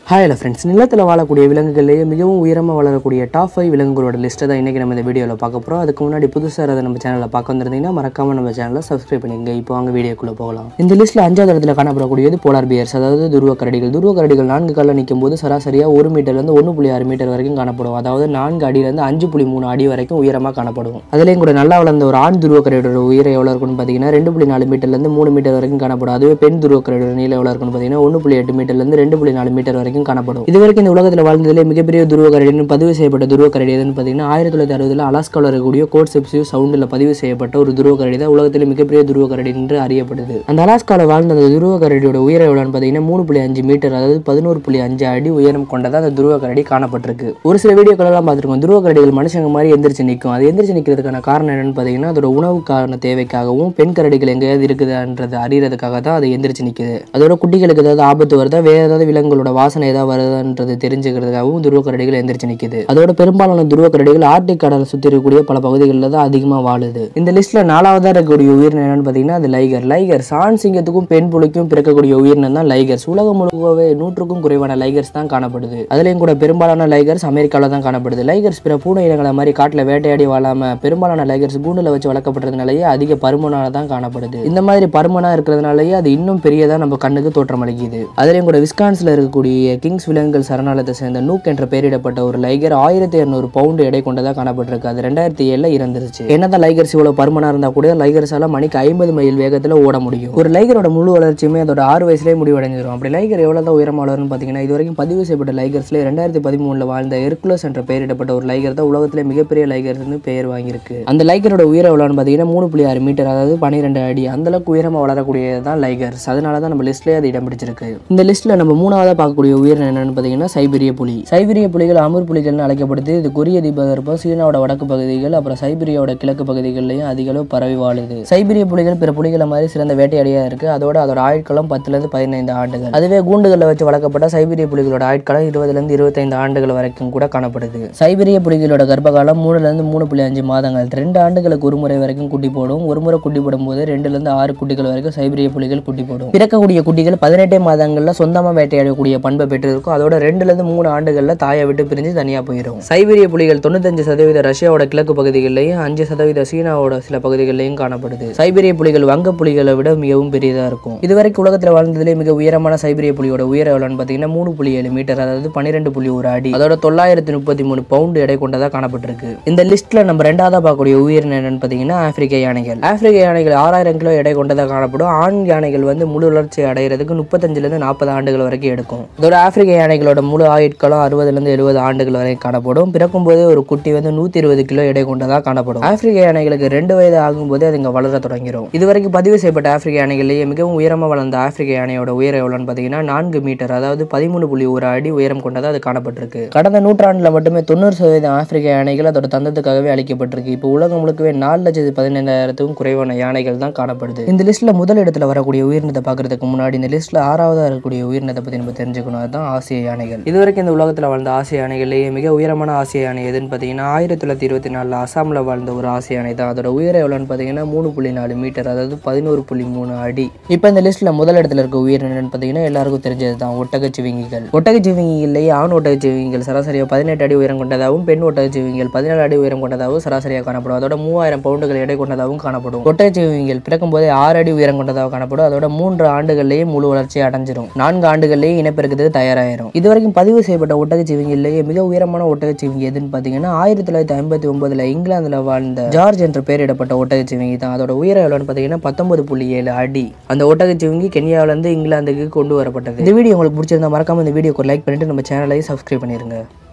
hi hello friends நிலத்தில் வாழக்கூடிய விலங்குகளிலேயே மிகவும் உயரமாக வளரக்கூடிய டாப் ஃபைவ் விலங்குகளோட லிஸ்ட்டை தான் இன்றைக்கி நம்ம இந்த வீடியோவில் பார்க்க போகிறோம் அதுக்கு முன்னாடி புதுசாக அதை நம்ம சேனலில் பார்க்க வந்திருந்தீங்கன்னா மறக்காமல் நம்ம சேனலை சப்ஸ்கிரைப் பண்ணிங்க இப்போ வாங்க வீடியோக்குள்ளே போகலாம் இந்த லிஸ்ட்டில் அஞ்சாவது இடத்துல காணப்படக்கூடியது போலார் பியர்ஸ் அதாவது துருவ கரடிகள் துருவ கரடிகள் நான்கு காலில் நிற்கும் போது சராசரியாக ஒரு மீட்டர்லேருந்து ஒன்று புள்ளி ஆறு மீட்டர் வரைக்கும் காணப்படும் அதாவது நான்கு அடியிலேருந்து அஞ்சு புள்ளி மூணு அடி வரைக்கும் உயரமாக காணப்படும் அதுலேயும் கூட நல்லா வளர்ந்த ஒரு ஆண் துருவ கரடியோட உயரம் எவ்வளோ இருக்குன்னு பார்த்தீங்கன்னா ரெண்டு புள்ளி நாலு மீட்டர்லேருந்து மூணு மீட்டர் வரைக்கும் காணப்படும் அதுவே பெண் துருவ கரடியோட நீளம் எவ்வளோ இருக்குன்னு பார்த்தீங்கன்னா ஒன்று புள்ளி எட்டு மீட்டர்லேருந்து ரெண்டு புள்ளி நாலு மீட்டர் வரைக்கும் காணப்படும் இது வரைக்கும் இந்த உலகத்தில் வாழ்ந்ததிலே மிகப்பெரிய துருவ கரடின்னு பதிவு செய்யப்பட்ட துருவ கரடி எதுன்னு பார்த்தீங்கன்னா ஆயிரத்தி தொள்ளாயிரத்தி அறுபதில் அலாஸ்காவில் இருக்கக்கூடிய கோட் செப்சியூ சவுண்டில் பதிவு செய்யப்பட்ட ஒரு துருவ கரடி தான் உலகத்திலே மிகப்பெரிய துருவ கரடி என்று அறியப்படுது அந்த அலாஸ்காவில் வாழ்ந்த அந்த துருவ கரடியோட உயரம் எவ்வளோன்னு பார்த்தீங்கன்னா மூணு புள்ளி அஞ்சு மீட்டர் அதாவது பதினோரு புள்ளி அஞ்சு அடி உயரம் கொண்டதாக அந்த துருவ கரடி காணப்பட்டிருக்கு ஒரு சில வீடியோக்களெல்லாம் பார்த்துருக்கோம் துருவ கரடிகள் மனுஷங்க மாதிரி எந்திரிச்சு நிற்கும் அது எந்திரிச்சு நிற்கிறதுக்கான காரணம் என்னன்னு பார்த்தீங்கன்னா அதோட உணவுக்கான தேவைக்காகவும் பெண் கரடிகள் எங்கேயாவது இருக்குதான்றது அறியறதுக்காக தான் அது எந்திரிச்சு நிற்குது அதோட குட்டிகளுக்கு ஏதாவது ஆபத்து வருதா வேற ஏதாவது விலங்குகளோட வாசனை ஏதாவது வருதான்றது தெரிஞ்சுக்கிறதுக்காகவும் துருவ கரடிகள் எந்திரிச்சு நிற்குது அதோட பெரும்பாலான துருவ கரடிகள் ஆர்டிக் கடலை சுற்றி இருக்கக்கூடிய பல பகுதிகளில் தான் அதிகமாக வாழுது இந்த லிஸ்ட்ல நாலாவதா இருக்கக்கூடிய உயிரினம் என்னன்னு பார்த்தீங்கன்னா அது லைகர் லைகர் சான் சிங்கத்துக்கும் பெண் புலிக்கும் பிறக்கக்கூடிய உயிரினம் தான் லைகர்ஸ் உலகம் முழுக்கவே நூற்றுக்கும் குறைவான லைகர்ஸ் தான் காணப்படுது அதுலேயும் கூட பெரும்பாலான லைகர்ஸ் அமெரிக்காவில் தான் காணப்படுது லைகர்ஸ் பிற பூனை இனங்களை மாதிரி காட்டில் வேட்டையாடி வாழாம பெரும்பாலான லைகர்ஸ் கூண்டில் வச்சு வளர்க்கப்படுறதுனாலேயே அதிக பருமனாக தான் காணப்படுது இந்த மாதிரி பருமனா இருக்கிறதுனாலயே அது இன்னும் பெரியதா நம்ம கண்ணுக்கு தோற்றமளிக்குது அதுலேயும் கூட விஸ்கான்ஸ்ல இருக்கக்கூடிய கிங்ஸ் விலங்குகள் சரணாலயத்தை சேர்ந்த நூக் என்ற பெயரிடப்பட்ட ஒரு லைகர் ஆயிரத்தி இரநூறு பவுண்டு எடை கொண்டதா காணப்பட்டிருக்கு அது ரெண்டாயிரத்தி ஏழுல இறந்துருச்சு என்னதான் லைகர்ஸ் இவ்வளவு பருமனா இருந்தா கூட லைகர்ஸால மணிக்கு ஐம்பது மைல் வேகத்துல ஓட முடியும் ஒரு லைகரோட முழு வளர்ச்சியுமே அதோட ஆறு வயசுலேயே முடிவடைஞ்சிரும் அப்படி லைகர் எவ்வளவு தான் உயரமா வளரும்னு பார்த்தீங்கன்னா இது வரைக்கும் பதிவு செய்யப்பட்ட லைகர்ஸ்ல ரெண்டாயிரத்தி பதிமூணுல வாழ்ந்த எர்குலஸ் என்ற பெயரிடப்பட்ட ஒரு லைகர் தான் உலகத்திலே மிகப்பெரிய லைகர்னு பெயர் வாங்கியிருக்கு அந்த லைகரோட உயரம் எவ்வளோன்னு பார்த்தீங்கன்னா மூணு புள்ளி ஆறு மீட்டர் அதாவது பன்னிரெண்டு அடி அந்த அளவுக்கு உயரமா வளரக்கூடியது தான் லைகர்ஸ் அதனால தான் நம்ம லிஸ்ட்லேயே அது இடம் பிடிச்சிருக்கு இந்த லிஸ்ட்ல நம்ம மூணாவதா பார்க்கக்கூடிய உயிரினம் என்னன்னு பார்த்தீங்கன்னா சைபீரிய புலி சைபீரிய புலிகள் அமூர் புலிகள்னு அழைக்கப்படுது இது கொரிய தீபகற்பம் சீனாவோட வடக்கு பகுதிகள் அப்புறம் சைபீரியாவோட கிழக்கு பகுதிகளிலையும் அதிக அளவு பரவி வாழுது சைபீரிய புலிகள் பிற புலிகளை மாதிரி சிறந்த வேட்டையாடியா இருக்கு அதோட அதோட ஆயுட்காலம் பத்துல இருந்து பதினைந்து ஆண்டுகள் அதுவே கூண்டுகளில் வச்சு வளர்க்கப்பட்ட சைபீரிய புலிகளோட ஆயுட்காலம் இருபதுல இருந்து இருபத்தைந்து ஆண்டுகள் வரைக்கும் கூட காணப்படுது சைபீரிய புலிகளோட கர்ப்பகாலம் மூணுல இருந்து மூணு புள்ளி அஞ்சு மாதங்கள் ரெண்டு ஆண்டுகளுக்கு ஒரு முறை வரைக்கும் குட்டி போடும் ஒரு முறை குட்டி போடும் போது ரெண்டுல இருந்து ஆறு குட்டிகள் வரைக்கும் சைபீரிய புலிகள் குட்டி போடும் பிறக்கக்கூடிய குட்டிகள் பதினெட்டே மாதங்கள்ல சொந்தமா வேட்டையாடக்கூடிய பண்பை பெற்றிருக்கும் அதோட ரெண்டுல இருந்து மூணு ஆண்டுகள்ல தாயை விட்டு பிரிஞ்சு தனியா போயிடும் சைபீரிய புலிகள் தொண்ணூத்தஞ்சு சதவீத ரஷ்யாவோட கிழக்கு பகுதிகளிலையும் அஞ்சு சதவீத சீனாவோட சில பகுதிகளிலையும் காணப்படுது சைபீரிய புலிகள் வங்க புலிகளை விட மிகவும் பெரியதா இருக்கும் இதுவரைக்கும் உலகத்துல வாழ்ந்ததிலே மிக உயரமான சைபீரிய புலியோட உயரம் எவ்வளோன்னு பார்த்தீங்கன்னா மூணு புள்ளி ஏழு மீட்டர் அதாவது பன்னிரெண்டு புள்ளி ஒரு அடி அதோட தொள்ளாயிரத்தி முப்பத்தி மூணு பவுண்டு எடை கொண்டதா காணப்பட்டிருக்கு இந்த லிஸ்ட்ல நம்ம ரெண்டாவதா பார்க்கக்கூடிய உயிரினம் என்னன்னு பார்த்தீங்கன்னா ஆப்பிரிக்க யானைகள் ஆப்பிரிக்க யானைகள் ஆறாயிரம் கிலோ எடை கொண்டதா காணப்படும் ஆண் யானைகள் வந்து முழு வளர்ச்சி அடைகிறதுக்கு முப்பத்தஞ்சுல இருந்து நாற்பது ஆண்டுகள் வரைக்கும் எடுக்கும் இதோட ஆப்பிரிக்க யானைகளோட முழு ஆயுட்காலம் அறுபதுல இருந்து எழுபது ஆண்டுகள் வரை காணப்படும் பிறக்கும் போதே ஒரு குட்டி வந்து நூத்தி இருபது கிலோ எடை கொண்டதா காணப்படும் ஆப்பிரிக்க யானைகளுக்கு ரெண்டு வயது ஆகும்போதே அது இங்க வளர தொடங்கிடும் இதுவரைக்கும் பதிவு செய்யப்பட்ட ஆப்பிரிக்க யானைகளிலேயே மிகவும் உயரமா வளர்ந்த ஆப்பிரிக்க யானையோட உயரம் எவ்வளோன்னு பார்த்தீங்கன்னா நான்கு மீட்டர் அதாவது பதிமூணு புள்ளி ஒரு அடி உயரம் கொண்டதா அது காணப்பட்டிருக்கு கடந்த நூற்றாண்டுல மட்டுமே தொண்ணூறு சதவீதம் ஆப்பிரிக்க யானைகள் அதோட தந்தத்துக்காகவே அளிக்கப்பட்டிருக்கு இப்போ உலகம் முழுக்கவே நாலு லட்சத்து பதினைந்தாயிரத்துக்கும் குறைவான யானைகள் தான் காணப்படுது இந்த லிஸ்ட்ல முதல் இடத்துல வரக்கூடிய உயிரினத்தை பார்க்கறதுக்கு முன்னாடி இந்த லிஸ்ட்ல ஆறாவதா இருக்கக்கூடிய உயிரினத்தை பத்தி நம்ம தெரிஞ்சுக்கணும் அதுதான் ஆசிய யானைகள் இதுவரைக்கும் இந்த உலகத்துல வாழ்ந்த ஆசிய யானைகள்லேயே மிக உயரமான ஆசிய யானை எதுன்னு பார்த்தீங்கன்னா ஆயிரத்தி தொள்ளாயிரத்தி இருபத்தி நாலில் அசாமில் வாழ்ந்த ஒரு ஆசிய யானை தான் அதோட உயரம் எவ்வளோன்னு பார்த்தீங்கன்னா மூணு புள்ளி நாலு மீட்டர் அதாவது பதினோரு புள்ளி மூணு அடி இப்போ இந்த லிஸ்ட்ல முதல் இடத்துல இருக்க உயிரினம் என்னன்னு பார்த்தீங்கன்னா எல்லாருக்கும் தெரிஞ்சது தான் ஒட்டகச்சிவிங்கிகள் ஒட்டகச்சிவிங்கிலேயே ஆண் ஒட்டகச்சிவிங்கிகள் சராசரியாக பதினெட்டு அடி உயரம் கொண்டதாகவும் பெண் ஒட்டகச்சிவிங்கிகள் பதினேழு அடி உயரம் கொண்டதாகவும் சராசரியாக காணப்படும் அதோட மூவாயிரம் பவுண்டுகள் எடை கொண்டதாகவும் காணப்படும் ஒட்டகச்சிவிங்கிகள் பிறக்கும் போதே ஆறு அடி உயரம் கொண்டதாக காணப்படும் அதோட மூன்று ஆண்டுகள்லேயே முழு வளர்ச்சி அடைஞ்சிரும் நான்கு ஆண்டுகள்லேயே இனப்பெருக்கத்துக்கு தயாராயிரும் இதுவரைக்கும் பதிவு செய்யப்பட்ட ஒட்டகச்சிவிங்கிலேயே மிக உயரமான ஒட்டகச்சிவிங்கி எதுன்னு பார்த்தீங்கன்னா ஆயிரத்தி தொள்ளாயிரத்தி ஐம்பத்தி ஒன்பதுல இங்கிலாந்துல வாழ்ந்த ஜார்ஜ் என்ற பெயரிடப்பட்ட ஒட்டகச்சிவிங்கி தான் அதோட உயரம் எவ்வளோன்னு பார்த்தீங்கன்னா பத்தொன்பது புள்ளி ஏழு அடி அந்த ஒட்டகச்சிவிங்கி கென்யாவிலேருந்து இங்கிலாந்துக்கு கொண்டு வரப்பட்டது இந்த வீடியோ உங்களுக்கு பிடிச்சிருந்தா மறக்காம இந்த வீடியோக்கு லைக் பண்ணிட்டு நம்ம சேனலையும் சப்ஸ்கிரைப் பண்ணிருங்க